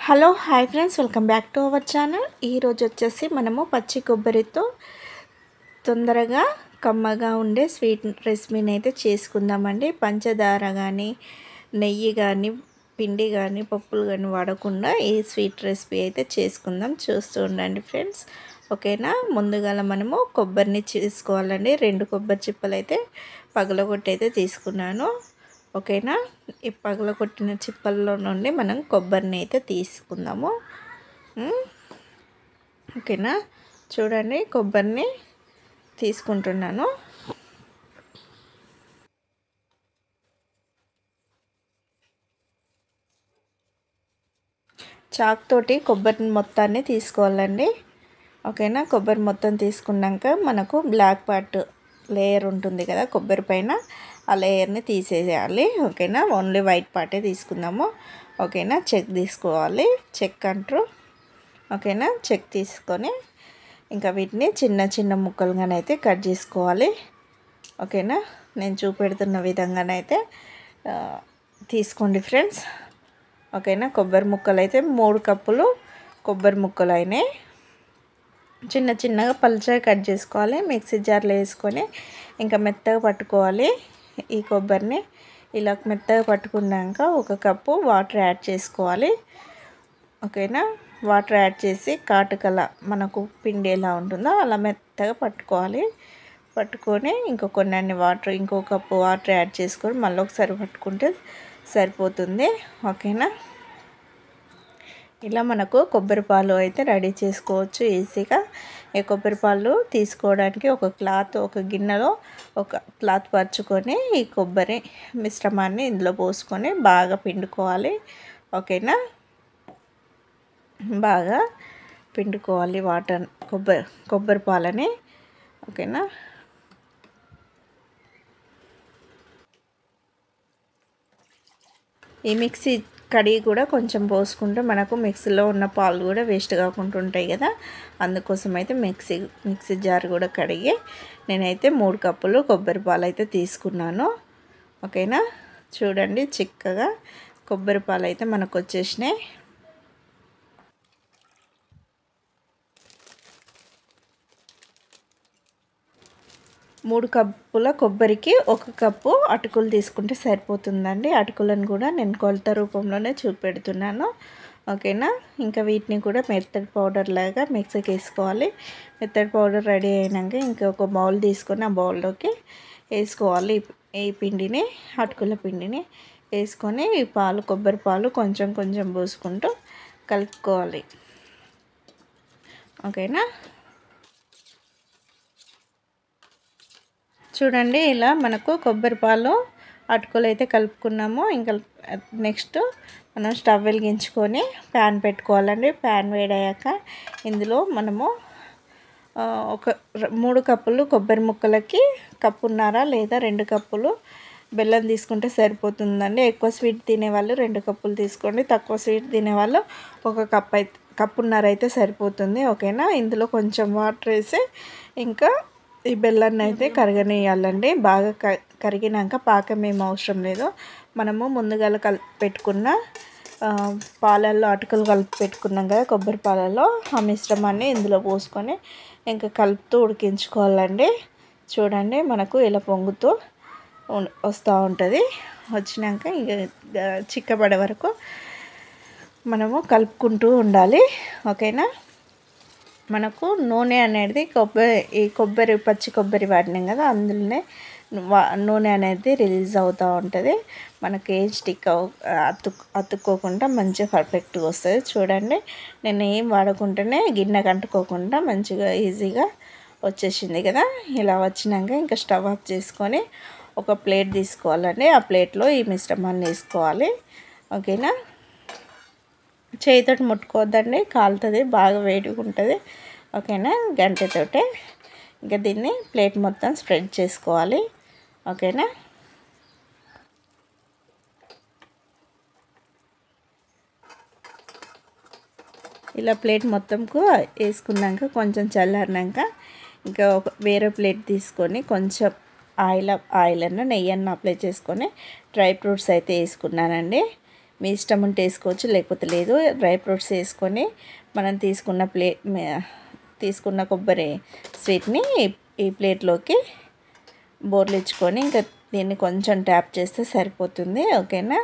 Hello hi friends welcome back to our channel ఈరోజు వచ్చేసి మనము పచ్చి కొబ్బరితో తొందరగా కమ్మగా ఉండే స్వీట్ రెసిపీని అయితే చేసుకుందామండి పంచదార కానీ నెయ్యి కానీ పిండి కానీ పప్పులు కానీ వాడకుండా ఈ స్వీట్ రెసిపీ అయితే చేసుకుందాం చూస్తూ ఉండండి ఫ్రెండ్స్ ఓకేనా ముందుగా మనము కొబ్బరిని చేసుకోవాలండి రెండు కొబ్బరి చిప్పలు అయితే పగలగొట్టి అయితే తీసుకున్నాను ఓకేనా ఈ పగల కొట్టిన చిప్పల్లో నుండి మనం కొబ్బరిని అయితే తీసుకుందాము ఉమ్. ఓకేనా చూడండి కొబ్బరిని తీసుకుంటున్నాను చాక్ తోటి కొబ్బరి మొత్తాన్ని తీసుకోవాలండి ఓకేనా కొబ్బరి మొత్తం తీసుకున్నాక మనకు బ్లాక్ పార్ట్ లేయర్ ఉంటుంది కదా కొబ్బరి పైన ఆ లేయర్ని తీసేయాలి ఓకేనా ఓన్లీ వైట్ పార్టే తీసుకుందాము ఓకేనా చెక్ తీసుకోవాలి చెక్ అంటారు ఓకేనా చెక్ తీసుకొని ఇంకా వీటిని చిన్న చిన్న ముక్కలుగానైతే కట్ చేసుకోవాలి ఓకేనా నేను చూపెడుతున్న విధంగానైతే ఆ, తీసుకోండి ఫ్రెండ్స్ ఓకేనా కొబ్బరి ముక్కలు అయితే మూడు కప్పులు కొబ్బరి ముక్కలు అయినాయి చిన్న చిన్నగా పలుచగా కట్ చేసుకోవాలి మిక్సీ జార్లో వేసుకొని ఇంకా మెత్తగా పట్టుకోవాలి ఈ కొబ్బరిని ఇలా మెత్తగా పట్టుకున్నాక ఒక కప్పు వాటర్ యాడ్ చేసుకోవాలి ఓకేనా వాటర్ యాడ్ చేసి కాటుకల మనకు పిండి ఎలా ఉంటుందో అలా మెత్తగా పట్టుకోవాలి పట్టుకొని ఇంకో కొన్ని వాటర్ ఇంకో కప్పు వాటర్ యాడ్ చేసుకొని మళ్ళీ ఒకసారి పట్టుకుంటే సరిపోతుంది ఓకేనా ఇలా మనకు కొబ్బరి పాలు అయితే రెడీ చేసుకోవచ్చు ఈజీగా ఈ కొబ్బరి పాలు తీసుకోవడానికి ఒక క్లాత్ ఒక గిన్నెలో ఒక క్లాత్ పరుచుకొని ఈ కొబ్బరి మిశ్రమాన్ని ఇందులో పోసుకొని బాగా పిండుకోవాలి ఓకేనా బాగా పిండుకోవాలి వాటర్ కొబ్బరి కొబ్బరి పాలని ఓకేనా ఈ మిక్సీ కడిగి కూడా కొంచెం పోసుకుంటే మనకు మిక్సీలో ఉన్న పాలు కూడా వేస్ట్ కాకుండా ఉంటాయి కదా అందుకోసం అయితే మిక్సీ మిక్సీ జార్ కూడా కడిగి నేనైతే మూడు కప్పులు కొబ్బరి పాలు అయితే తీసుకున్నాను ఓకేనా చూడండి చిక్కగా కొబ్బరి పాలు అయితే మనకు వచ్చేసినాయి మూడు కప్పుల కొబ్బరికి ఒక కప్పు అటుకులు తీసుకుంటే సరిపోతుందండి అటుకులను కూడా నేను కొలత రూపంలోనే చూపెడుతున్నాను ఓకేనా ఇంకా వీటిని కూడా మెత్తడి పౌడర్ లాగా మిక్సీకి వేసుకోవాలి మెత్తడి పౌడర్ రెడీ అయినాక ఇంకా ఒక బౌల్ తీసుకొని ఆ బౌల్లోకి వేసుకోవాలి ఈ పిండిని అటుకుల పిండిని వేసుకొని ఈ పాలు కొబ్బరి పాలు కొంచెం కొంచెం పోసుకుంటూ కలుపుకోవాలి ఓకేనా చూడండి ఇలా మనకు కొబ్బరి పాలు అటుకులు అయితే కలుపుకున్నాము ఇంకా నెక్స్ట్ మనం స్టవ్ వెలిగించుకొని ప్యాన్ పెట్టుకోవాలండి ప్యాన్ వేడయ్యాక ఇందులో మనము ఆ, ఒక ర- మూడు కప్పులు కొబ్బరి ముక్కలకి కప్పున్నారా లేదా రెండు కప్పులు బెల్లం తీసుకుంటే సరిపోతుందండి ఎక్కువ స్వీట్ తినేవాళ్ళు రెండు కప్పులు తీసుకోండి తక్కువ స్వీట్ తినేవాళ్ళు ఒక కప్ అయితే కప్పున్నర అయితే సరిపోతుంది ఓకేనా ఇందులో కొంచెం వాటర్ వేసి ఇంకా ఈ బెల్లాన్ని అయితే కరగనియాలండి బాగా క కరిగినాక పాకం ఏం అవసరం లేదు మనము ముందుగా కలిపి పెట్టుకున్న ఆ, పాలల్లో అటుకులు కలిపి పెట్టుకున్నాం కదా కొబ్బరి పాలలో ఆ మిశ్రమాన్ని ఇందులో పోసుకొని ఇంకా కలుపుతూ ఉడికించుకోవాలండి చూడండి మనకు ఇలా పొంగుతూ ఉన్- వస్తూ ఉంటుంది వచ్చినాక ఇక ఆ, చిక్కబడే వరకు మనము కలుపుకుంటూ ఉండాలి ఓకేనా మనకు నూనె అనేది కొబ్బరి ఈ కొబ్బరి పచ్చి కొబ్బరి వాడినాం కదా అందులోనే వా- నూనె అనేది రిలీజ్ అవుతూ ఉంటుంది మనకి ఏం స్టిక్ అవు అతుక్ అతుక్కోకుండా మంచిగా పర్ఫెక్ట్గా వస్తుంది చూడండి నేను ఏం వాడకుండానే గిన్నె కంటుకోకుండా మంచిగా ఈజీగా వచ్చేసింది కదా ఇలా వచ్చినాక ఇంకా స్టవ్ ఆఫ్ చేసుకొని ఒక ప్లేట్ తీసుకోవాలండి ఆ ప్లేట్లో ఈ మిశ్రమాన్ని వేసుకోవాలి ఓకేనా చేయితోటి ముట్టుకోవద్దండి కాలుతుంది బాగా వేడిగా ఉంటుంది ఓకేనా గంటతోటే ఇంకా దీన్ని ప్లేట్ మొత్తం స్ప్రెడ్ చేసుకోవాలి ఓకేనా ఇలా ప్లేట్ మొత్తంకు వేసుకున్నాక కొంచెం చల్లారినాక ఇంకా ఒక వేరే ప్లేట్ తీసుకొని కొంచెం ఆయిల్ ఆయిల్ అన్న నెయ్యి అన్న అప్లై చేసుకొని డ్రై ఫ్రూట్స్ అయితే వేసుకున్నానండి మీ ఇష్టం ఉంటే వేసుకోవచ్చు లేకపోతే లేదు డ్రై ఫ్రూట్స్ వేసుకొని మనం తీసుకున్న ప్లే తీసుకున్న కొబ్బరి స్వీట్ని ఈ ప్లేట్లోకి బోర్లించుకొని ఇంకా దీన్ని కొంచెం ట్యాప్ చేస్తే సరిపోతుంది ఓకేనా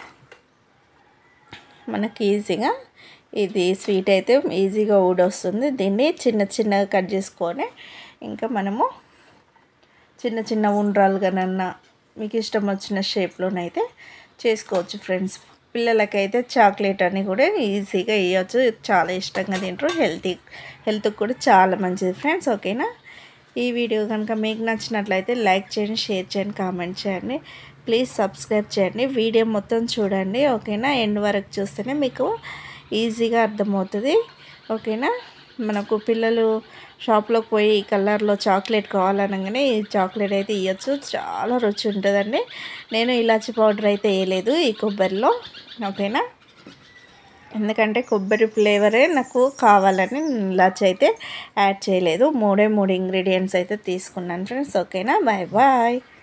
మనకి ఈజీగా ఇది స్వీట్ అయితే ఈజీగా ఊడొస్తుంది దీన్ని చిన్న చిన్నగా కట్ చేసుకొని ఇంకా మనము చిన్న చిన్న ఉండ్రాలుగానన్నా మీకు ఇష్టం వచ్చిన షేప్లోనైతే చేసుకోవచ్చు ఫ్రెండ్స్ పిల్లలకైతే చాక్లెట్ అని కూడా ఈజీగా ఇవ్వచ్చు చాలా ఇష్టంగా తింటారు హెల్తీ హెల్త్కి కూడా చాలా మంచిది ఫ్రెండ్స్ ఓకేనా ఈ వీడియో కనుక మీకు నచ్చినట్లయితే లైక్ చేయండి షేర్ చేయండి కామెంట్ చేయండి ప్లీజ్ సబ్స్క్రైబ్ చేయండి వీడియో మొత్తం చూడండి ఓకేనా ఎండ్ వరకు చూస్తేనే మీకు ఈజీగా అర్థమవుతుంది ఓకేనా మనకు పిల్లలు షాప్లోకి పోయి ఈ కలర్లో చాక్లెట్ కావాలనగానే ఈ చాక్లెట్ అయితే ఇవ్వచ్చు చాలా రుచి ఉంటుందండి నేను ఇలాచి పౌడర్ అయితే వేయలేదు ఈ కొబ్బరిలో ఓకేనా ఎందుకంటే కొబ్బరి ఫ్లేవరే నాకు కావాలని ఇలాచి అయితే యాడ్ చేయలేదు మూడే మూడు ఇంగ్రీడియంట్స్ అయితే తీసుకున్నాను ఫ్రెండ్స్ ఓకేనా బాయ్ బాయ్